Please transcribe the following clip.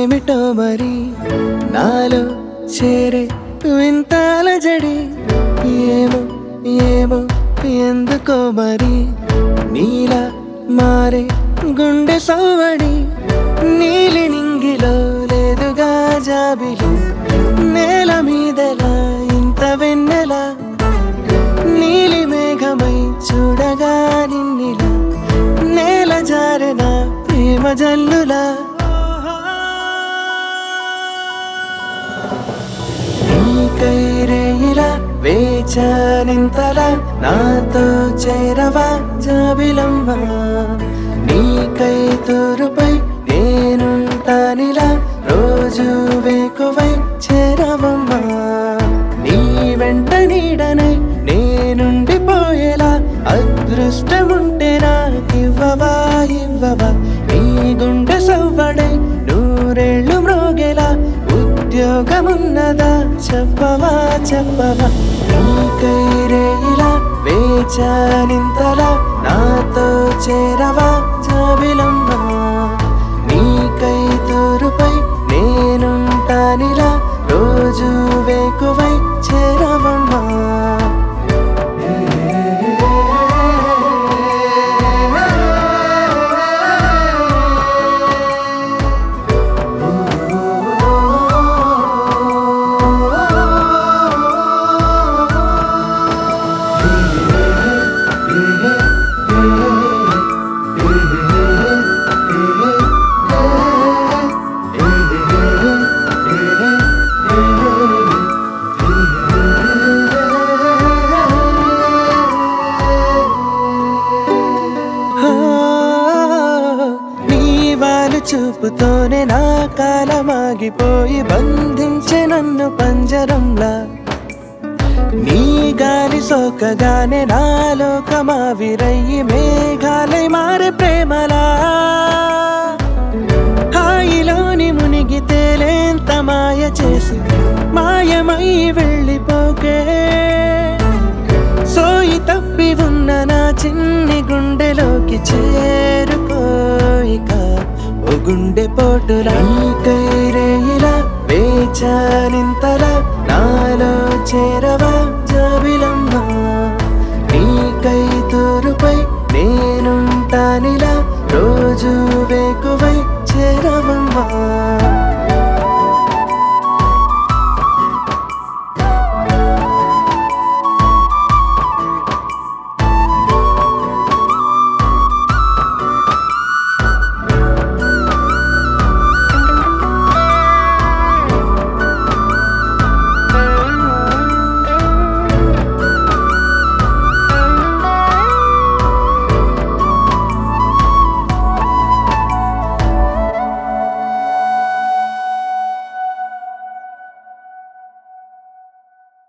ఏమిటో మరి నాలో చేరే వింతాల జడి ఏమో ఏమో ఎందుకో మరి నీలా మారే గుండె సవ్వడి నీలి నింగిలో లేదుగా జాబిలి నేల మీదలా ఇంత వెన్నెలా నీలి మేఘమై చూడగా నిన్నిలా నేల జారిన ప్రేమ జల్లులా నీకై రేయిలా వేచానింతలా నాతో చేరవా జాబిలమ్మ నీకై తూరుపై నేనుంటానిలా రోజు వేకువై చేరవమ్మా నీ వెంట నీడనై నేనుండిపోయేలా అదృష్టముంటే నాకివ్వవా ఇవ్వవా నీ గుండె సవ్వడై నూరేళ్ళు మ్రోగేలా ఉద్యోగమున్నదా చెప్పవా చెప్పవా నీకై రేయిలా వేచానింతలా నాతో చేరవా జాబిలమ్మ నీకై తూరుపై నేనుంటానిలా రోజు వేకువై చేరవమ్మా ఆ, నీ వాళ్ళు చూపుతోనే నా కాలమాగిపోయి బంధించే నన్ను పంజరంలా నీ గాలి సోకగానే నా లోకమావిరయ్యి మేఘాలై మారే ప్రేమలా హాయిలోని మునిగి తేలేంత మాయ చేసి మాయమై వెళ్ళిపోకే సోయి తప్పి ఉన్న నా చిన్ని గుండెలోకి చేరుకోయిక ఓ గుండె పోటులా కైరేయిలా వేచానింతలా నాలో చేరవా జాబిలమ్మ నీకై తూరుపై నేనుంటానిలా రోజు వేకువై చేరవమ్మా